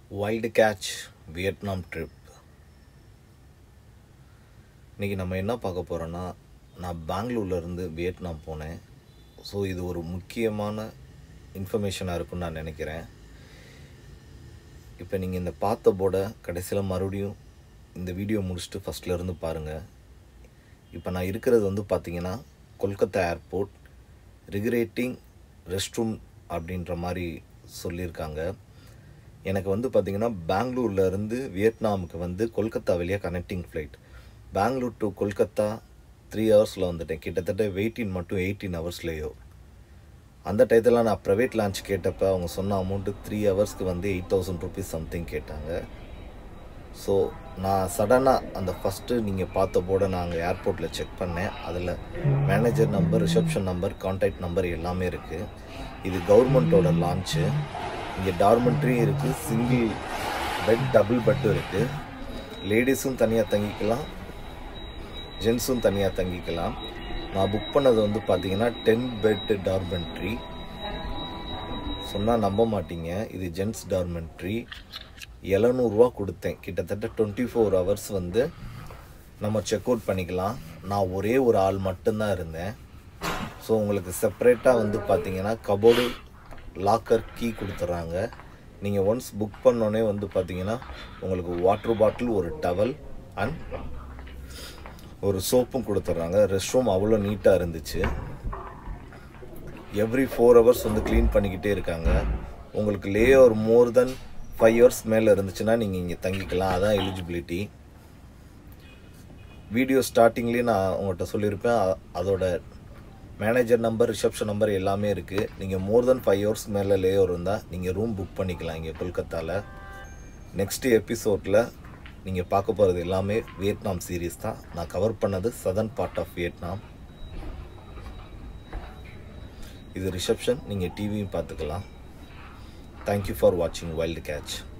wild catch Vietnam trip இன்றைக்கி நம்ம என்ன பார்க்க போகிறோன்னா நான் பெங்களூர்லேருந்து வியட்நாம் போனேன் ஸோ இது ஒரு முக்கியமான இன்ஃபர்மேஷனாக இருக்கும்னு நான் நினைக்கிறேன் இப்போ நீங்கள் இந்த பார்த்த போர்டை கடைசியில் மறுபடியும் இந்த வீடியோ முடிச்சுட்டு ஃபஸ்ட்லேருந்து பாருங்கள் இப்போ நான் இருக்கிறது வந்து பார்த்தீங்கன்னா கொல்கத்தா ஏர்போர்ட் ரிகுரேட்டிங் ரெஸ்ட் ரூம் அப்படின்ற மாதிரி சொல்லியிருக்காங்க எனக்கு வந்து பார்த்திங்கன்னா பெங்களூர்லேருந்து வியட்நாமுக்கு வந்து கொல்கத்தா வழியாக connecting flight Bangalore to Kolkata three ஹவர்ஸில் வந்துட்டேன் கிட்டத்தட்ட வெயிட்டின் மட்டும் எயிட்டீன் ஹவர்ஸ்லேயோ அந்த டயத்தில் நான் ப்ரைவேட் லான்ச் கேட்டப்போ அவங்க சொன்ன அமௌண்ட்டு த்ரீ ஹவர்ஸ்க்கு வந்து எயிட் தௌசண்ட் ருபீஸ் சம்திங் கேட்டாங்க ஸோ நான் சடனாக அந்த ஃபஸ்ட்டு நீங்கள் பார்த்த போட நான் அங்கே ஏர்போர்ட்டில் செக் பண்ணேன் அதில் manager number reception number contact number எல்லாமே இருக்குது இது கவர்மெண்ட்டோட லான்ச்சு இங்கே டார்மெண்ட்ரியும் இருக்குது சிங்கிள் பெட் டபுள் பெட்டும் இருக்குது லேடிஸும் தனியாக தங்கிக்கலாம் ஜென்ஸும் தனியாக தங்கிக்கலாம் நான் புக் பண்ணது வந்து பார்த்தீங்கன்னா டென் பெட் டார்மெண்ட்ரி சொன்னால் நம்ப மாட்டீங்க இது ஜென்ஸ் டார்மெண்ட்ரி எழுநூறுவா கொடுத்தேன் கிட்டத்தட்ட டுவெண்ட்டி ஃபோர் ஹவர்ஸ் வந்து நம்ம செக் அவுட் பண்ணிக்கலாம் நான் ஒரே ஒரு ஆள் மட்டும்தான் இருந்தேன் ஸோ உங்களுக்கு செப்பரேட்டாக வந்து பார்த்தீங்கன்னா கபோர்டு லாக்கர் கீ கொடுத்துட்றாங்க நீங்கள் ஒன்ஸ் புக் பண்ணோன்னே வந்து பார்த்தீங்கன்னா உங்களுக்கு வாட்டர் பாட்டில் ஒரு டவல் அண்ட் ஒரு சோப்பும் கொடுத்துட்றாங்க ரெஸ்ட் ரூம் அவ்வளோ நீட்டாக இருந்துச்சு எவ்ரி ஃபோர் ஹவர்ஸ் வந்து க்ளீன் பண்ணிக்கிட்டே இருக்காங்க உங்களுக்கு லே ஒரு மோர் தென் ஃபைவ் ஹவர்ஸ் மேலே இருந்துச்சுன்னா நீங்கள் இங்கே தங்கிக்கலாம் அதான் எலிஜிபிலிட்டி வீடியோ ஸ்டார்டிங்லேயே நான் உங்கள்கிட்ட சொல்லியிருப்பேன் அ- அதோட மேனேஜர் நம்பர் ரிசப்ஷன் நம்பர் எல்லாமே இருக்குது நீங்கள் மோர் தென் ஃபைவ் ஹவர்ஸ் மேலே லேயர் இருந்தால் நீங்கள் ரூம் புக் பண்ணிக்கலாம் இங்கே கொல்கத்தாவில் நெக்ஸ்ட் எபிசோடில் நீங்கள் பார்க்க போகிறது எல்லாமே வியட்நாம் சீரீஸ் தான் நான் கவர் பண்ணது சதர்ன் பார்ட் ஆஃப் வியட்நாம் இது ரிசப்ஷன் நீங்கள் டிவியும் பார்த்துக்கலாம் தேங்க்யூ ஃபார் வாட்சிங் வைல்டு கேட்ச்